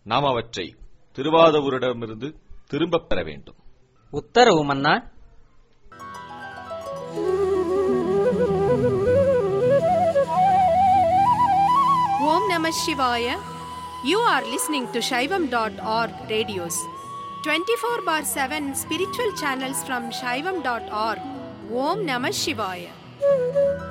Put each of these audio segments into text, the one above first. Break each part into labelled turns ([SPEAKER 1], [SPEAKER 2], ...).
[SPEAKER 1] நாம் அவற்றை திருவாதவூரிடமிருந்து திரும்பப் பெற வேண்டும்
[SPEAKER 2] உத்தரவு மன்னா
[SPEAKER 3] Om Namah Shivaya. You are listening to Shaivam.org radios. 24 bar 7 spiritual channels from Shaivam.org. Om Namah Shivaya.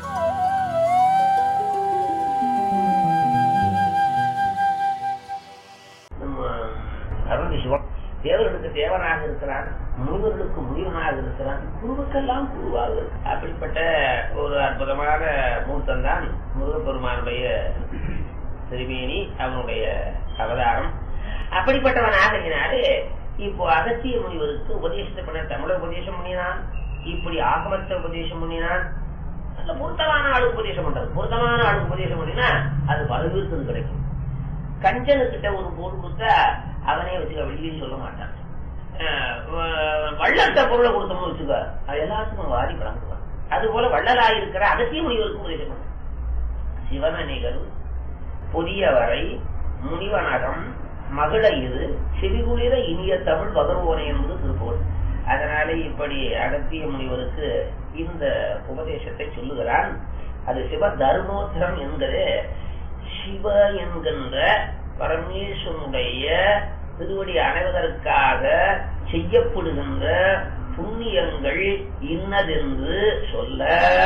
[SPEAKER 4] நம்ம அருள் சிவம் தேவர்களுக்கு தேவனாக இருக்கிறான் முனிவர்களுக்கு முனிவனாக இருக்கிறான் குருவுக்கெல்லாம் குருவாக இருக்கிறான். அப்படிப்பட்ட ஒரு அற்புதமான மூர்த்தம் தான் முருகப்பெருமானுடைய திருமேனி அவனுடைய அவதாரம் அப்படிப்பட்டவன் ஆகையினாலே இப்போ அகத்திய முனிவருக்கு உபதேசத்தை பண்ண தமிழ உபதேசம் பண்ணினான் இப்படி ஆகமத்தை உபதேசம் பண்ணினான் நல்ல பொருத்தமான ஆளுக்கு உபதேசம் பண்றது பொருத்தமான ஆளுக்கு உபதேசம் பண்ணினா அது பல பேருக்கு அது கிடைக்கும் கஞ்சனுக்கிட்ட ஒரு பொருள் கொடுத்தா அவனே வச்சுக்க வெளியே சொல்ல மாட்டான் அஹ் வ- வள்ளத்த பொருளை கொடுத்தோம்னு வச்சுக்க அது எல்லாத்துக்கும் வாரி வழங்குவான் அது போல வள்ளலாயிருக்கிற அகத்திய முனிவருக்கும் உபதேசம் பண்ண சிவனணிகள் புதியவரை முனிவனகம் மகளயிறு செவிகுளிர இனிய தமிழ் பகர்வோனை என்பது திருப்போல் அதனாலே இப்படி அகத்திய முனிவருக்கு இந்த உபதேசத்தை சொல்லுகிறான் அது சிவ தர்மோத்தரம் என்கிற சிவ என்கின்ற பரமேஸ்வரனுடைய திருவடி அடைவதற்காக செய்யப்படுகின்ற புண்ணியங்கள் இன்னதென்று சொல்ல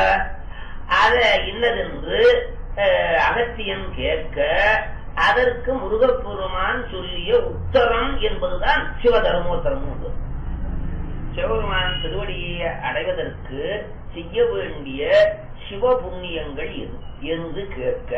[SPEAKER 4] அத இன்னதென்று அஹ், அகத்தியன் கேட்க அதற்கு முருகப்பெருமான் சொல்லிய உத்தரம் என்பதுதான் சிவதர்மோத்தரம் என்பது சிவபெருமான் திருவடியை அடைவதற்கு செய்ய வேண்டிய சிவ புண்ணியங்கள் எது என்று கேட்க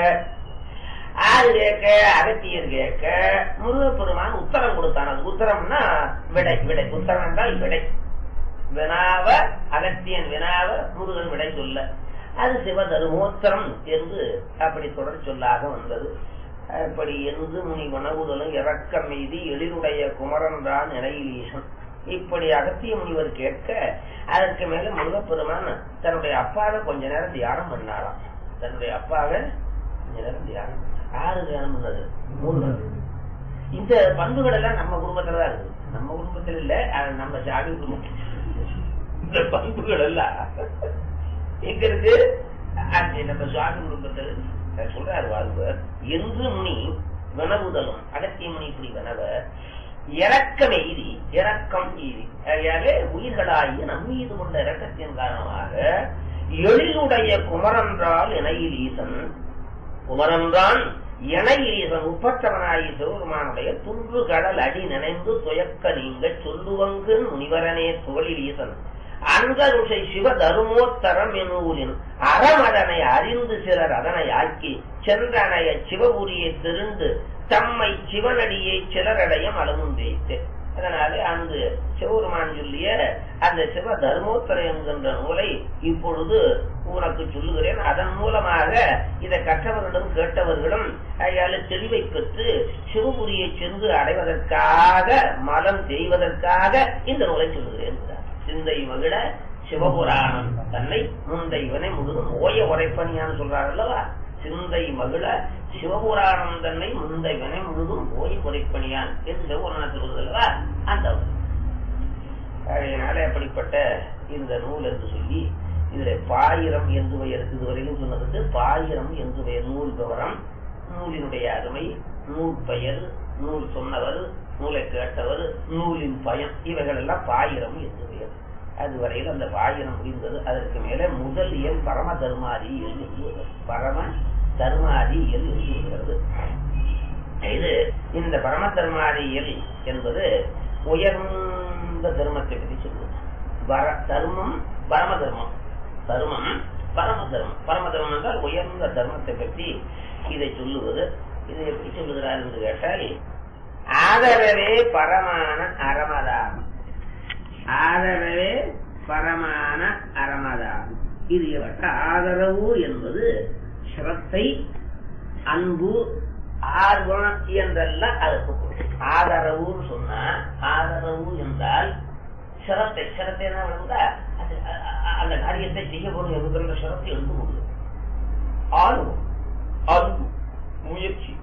[SPEAKER 4] ஆறு கேட்க அகத்தியர் கேட்க முருகப்பெருமான் உத்தரம் கொடுத்தான் அது உத்தரம்னா விடை விடை உத்தரம் என்றால் விடை வினாவ அகத்தியன் வினாவ முருகன் விடை சொல்ல அது சிவதருமோத்தரம் என்று அப்படி தொடர் சொல்லாக வந்தது அப்படி என்று முனி வனவுதலும் இறக்க மீதி எழிலுடைய குமரன்றான் நிலையிலீசன் இப்படி அகத்திய முனிவர் கேட்க அதற்கு மேல முருகப்பெருமான் தன்னுடைய அப்பாவை கொஞ்ச நேரம் தியானம் பண்ணாராம் தன்னுடைய அப்பாவை கொஞ்ச நேரம் தியானம் பண்ணார். யாரு தியானம் பண்ணது முருகன் இந்த பண்புகள் எல்லாம் நம்ம குடும்பத்துல தான் இருக்கு நம்ம குடும்பத்துல இல்ல அது நம்ம சாமி குடும்பம் இந்த பண்புகள் எல்லாம் எங்க இருக்கு அது நம்ம சுவாமி குடும்பத்தில் அஹ் சொல்றாரு வாழ்வர் என்று முனி வினவுதலும் அகத்திய முனி இப்படி வினவ இறக்கம் எய்தி இறக்கம் எய்தி ஆகையாலே உயிர்களாகிய நம்மீது கொண்ட இறக்கத்தின் காரணமாக எழிலுடைய குமரன்றால் இணையில் ஈசன் குமரன்றான் இணையீசன் உப்பற்றவனாகி சிவபெருமானுடைய துன்பு கடல் அடி நினைந்து துயக்க நீங்க சொல்லுவங்கு முனிவரனே துகளில் ஈசன் அன்கருஷை சிவ தருமோத்தரம் எனூரின் அறமதனை அறிந்து சிலர் அதனை ஆக்கி சென்றனைய சிவபுரியை திருந்து தம்மை சிவனடியை சிலரடைய மலமும் வைத்து அதனாலே அந்த சிவபெருமான் சொல்லிய அந்த சிவ தர்மோத்தரம் என்கின்ற நூலை இப்பொழுது உனக்கு சொல்லுகிறேன் அதன் மூலமாக இதை கற்றவர்களும் கேட்டவர்களும் அயால தெளிவை பெற்று சிவபுரியை சென்று அடைவதற்காக மலம் செய்வதற்காக இந்த நூலை சொல்லுகிறேன் என்கிறார். சிந்தை மகிழ சிவபுராணம் தன்னை முந்தை இவனை முழுதும் ஓய உரைப்பணியான்னு சொல்றார் அல்லவா சிந்தை மகிழ சிவபுராணம் தன்னை முந்தை வினை முழுதும் ஓய உரைப்பணியான் என்று சிவபுராணம் சொல்வது அல்லவா அந்த வரி. அதனால அப்படிப்பட்ட இந்த நூல் என்று சொல்லி இதுல பாயிரம் என்று பெயர் இதுவரையிலும் சொன்னதுக்கு பாயிரம் என்று பெயர் நூல் விவரம் நூலினுடைய அருமை நூல் பெயர் நூல் சொன்னவர் நூலை கேட்டவர் நூலின் பயன் இவைகள் எல்லாம் பாயிரம் என்று பெயர் அதுவரையில் அந்த பாயிரம் முடிந்தது அதற்கு மேல முதல் இயல் பரம தர்மாதி இயல் என்று வருகிறது. பரம தர்மாதி இயல் என்று வருகிறது இது இந்த பரம தர்மாதியல் என்பது உயர்ந்த தர்மத்தை பற்றி சொல்லுவது வர தர்மம் பரம தர்மம் தர்மம் பரம தர்மம் பரம தர்மம் என்றால் உயர்ந்த தர்மத்தை பற்றி இதை சொல்லுவது இது எப்படி சொல்லுகிறார் என்று கேட்டால் ஆதரவே பரமான அறமதாகும் ஆதரவே பரமான அறமதாகும் இது இவற்ற ஆதரவு என்பது சிரத்தை அன்பு ஆர்வம் என்றெல்லாம் அதுக்கு பொருள். ஆதரவுன்னு சொன்னா ஆதரவு என்றால் சிரத்தை சிரத்தை என்ன விழுந்தா அது அ- அ- அந்த காரியத்தை செய்ய போகணும் என்கிற சிரத்தை எழுந்து கொண்டு ஆர்வம் அன்பு முயற்சி